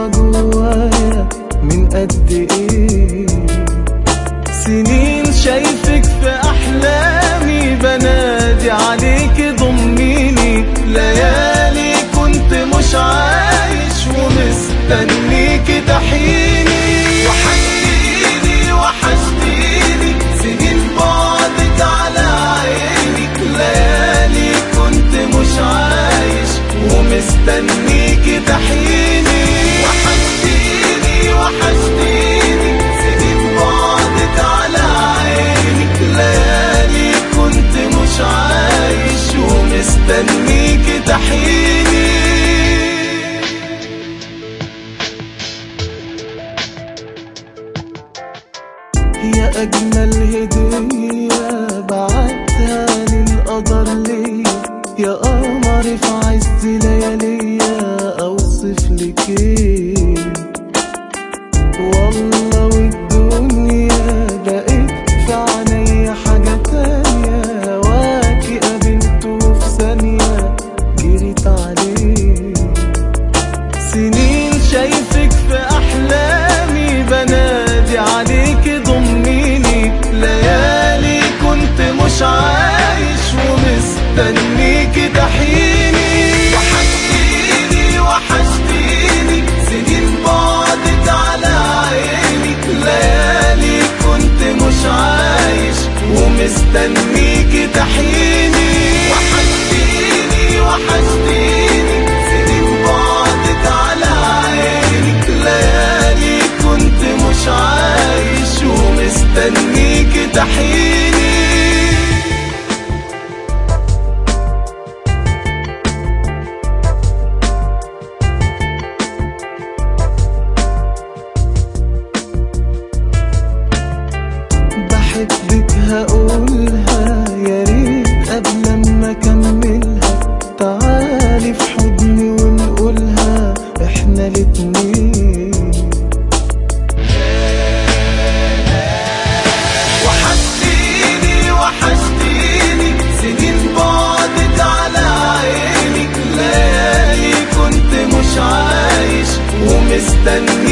ضايعة جوايا من قد ايه سنين شايفك في احلامي بنادي عليك ضميني ليالي كنت مش عايش ومستنيك تحيني وحشتيني وحشتيني سنين بعدك على عيني ليالي كنت مش عايش ومستنيك تحيني وحشتيني وحشتيني سنين بعدك على عيني ليالي كنت مش عايش ومستنيك تحيني يا أجمل هدية بعتها للقدر ليا يا قمر في عز لياليا أوصف لك إيه والله والدنيا بقت في عينيا حاجة تانية واكي قابلته في ثانية جريت عليه سنين شايفك في احلامي بنادي عليك ضميني ليالي كنت مش عايش ومستنيك تحيني وحشتيني وحشتيني سنين بعدك على عيني ليالي كنت مش عايش ومستنيك تحيني وحشتيني وحشتيني سنين بعدك على عينك ليالي كنت مش عايش ومستنيك تحيني بحبك هقولها يا ريت قبل ما اكملها تعالي في حضني ونقولها احنا الاتنين وحشتيني وحشتيني سنين بعدك على عينك ليالي كنت مش عايش ومستني